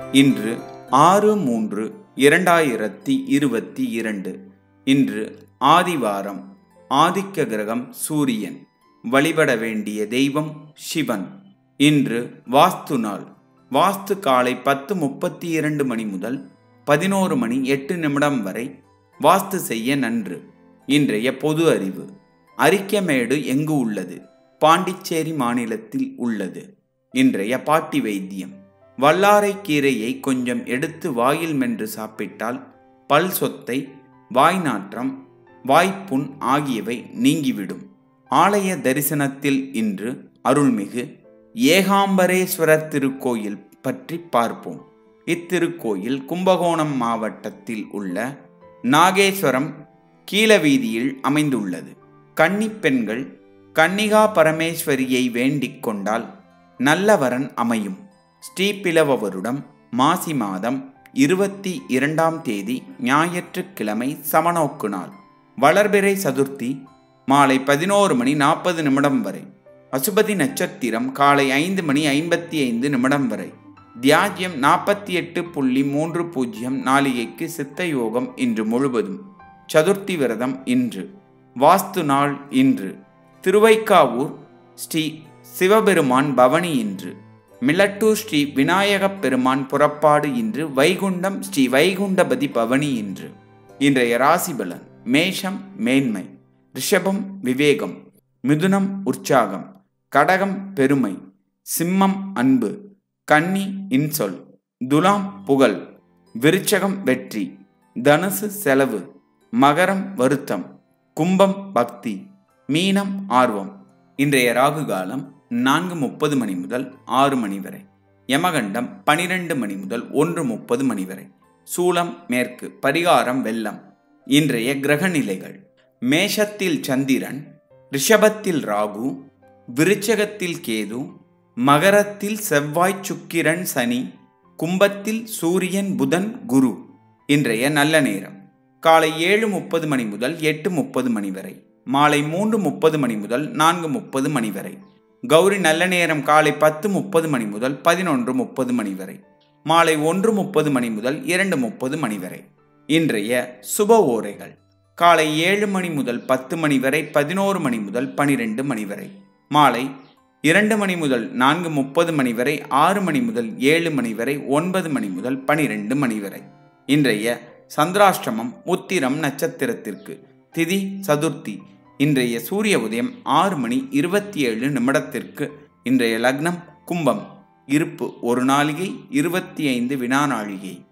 இன்று ஆறு மூன்று இரண்டாயிரத்தி இருபத்தி இரண்டு இன்று ஆதிவாரம் ஆதிக்க கிரகம் சூரியன் வழிபட வேண்டிய தெய்வம் சிவன் இன்று வாஸ்து நாள் வாஸ்து காலை பத்து முப்பத்தி இரண்டு மணி முதல் பதினோரு மணி எட்டு நிமிடம் வரை வாஸ்து செய்ய நன்று இன்றைய பொது அறிவு அரிக்கமேடு எங்கு உள்ளது பாண்டிச்சேரி மாநிலத்தில் உள்ளது இன்றைய பாட்டி வைத்தியம் வல்லாரை கீரையை கொஞ்சம் எடுத்து வாயில் மென்று சாப்பிட்டால் பல் சொத்தை வாய் நாற்றம் வாய்ப்புண் ஆகியவை நீங்கிவிடும் ஆலய தரிசனத்தில் இன்று அருள்மிகு ஏகாம்பரேஸ்வரர் திருக்கோயில் பற்றி பார்ப்போம் இத்திருக்கோயில் கும்பகோணம் மாவட்டத்தில் உள்ள நாகேஸ்வரம் கீழவீதியில் அமைந்துள்ளது கன்னிப் பெண்கள் கன்னிகா பரமேஸ்வரியை வேண்டிக் கொண்டால் நல்லவரன் அமையும் ஸ்ரீபிலவ வருடம் மாசி மாதம் இருபத்தி இரண்டாம் தேதி ஞாயிற்றுக்கிழமை சமநோக்கு நாள் வளர்பிறை சதுர்த்தி மாலை பதினோரு மணி நாற்பது நிமிடம் வரை அசுபதி நட்சத்திரம் காலை ஐந்து மணி ஐம்பத்தி ஐந்து நிமிடம் வரை தியாஜ்யம் நாற்பத்தி எட்டு புள்ளி மூன்று பூஜ்ஜியம் நாளிகைக்கு சித்த யோகம் இன்று முழுவதும் சதுர்த்தி விரதம் இன்று வாஸ்து நாள் இன்று திருவைக்காவூர் ஸ்ரீ சிவபெருமான் பவனி இன்று மிலட்டூர் ஸ்ரீ விநாயகப் பெருமான் புறப்பாடு இன்று வைகுண்டம் ஸ்ரீ வைகுண்டபதி பவனி இன்று இன்றைய ராசிபலன் மேஷம் மேன்மை ரிஷபம் விவேகம் மிதுனம் உற்சாகம் கடகம் பெருமை சிம்மம் அன்பு கன்னி இன்சொல் துலாம் புகழ் விருச்சகம் வெற்றி தனுசு செலவு மகரம் வருத்தம் கும்பம் பக்தி மீனம் ஆர்வம் இன்றைய ராகு காலம் நான்கு முப்பது மணி முதல் ஆறு மணி வரை யமகண்டம் பனிரெண்டு மணி முதல் ஒன்று முப்பது மணி வரை சூலம் மேற்கு பரிகாரம் வெள்ளம் இன்றைய கிரக நிலைகள் மேஷத்தில் சந்திரன் ரிஷபத்தில் ராகு விருச்சகத்தில் கேது மகரத்தில் செவ்வாய் சுக்கிரன் சனி கும்பத்தில் சூரியன் புதன் குரு இன்றைய நல்ல நேரம் காலை ஏழு முப்பது மணி முதல் எட்டு முப்பது மணி வரை மாலை மூன்று முப்பது மணி முதல் நான்கு முப்பது மணி வரை கௌரி நல்ல நேரம் காலை பத்து முப்பது மணி முதல் பதினொன்று முப்பது மணி வரை மாலை ஒன்று முப்பது மணி முதல் இரண்டு முப்பது மணி வரை இன்றைய சுப ஓரைகள் காலை ஏழு மணி முதல் பத்து மணி வரை பதினோரு மணி முதல் பனிரெண்டு மணி வரை மாலை இரண்டு மணி முதல் நான்கு முப்பது மணி வரை ஆறு மணி முதல் ஏழு மணி வரை ஒன்பது மணி முதல் பனிரெண்டு மணி வரை இன்றைய சந்திராஷ்டமம் உத்திரம் நட்சத்திரத்திற்கு திதி சதுர்த்தி இன்றைய சூரிய உதயம் ஆறு மணி இருபத்தி ஏழு நிமிடத்திற்கு இன்றைய லக்னம் கும்பம் இருப்பு ஒரு நாளிகை இருபத்தி ஐந்து வினா நாழிகை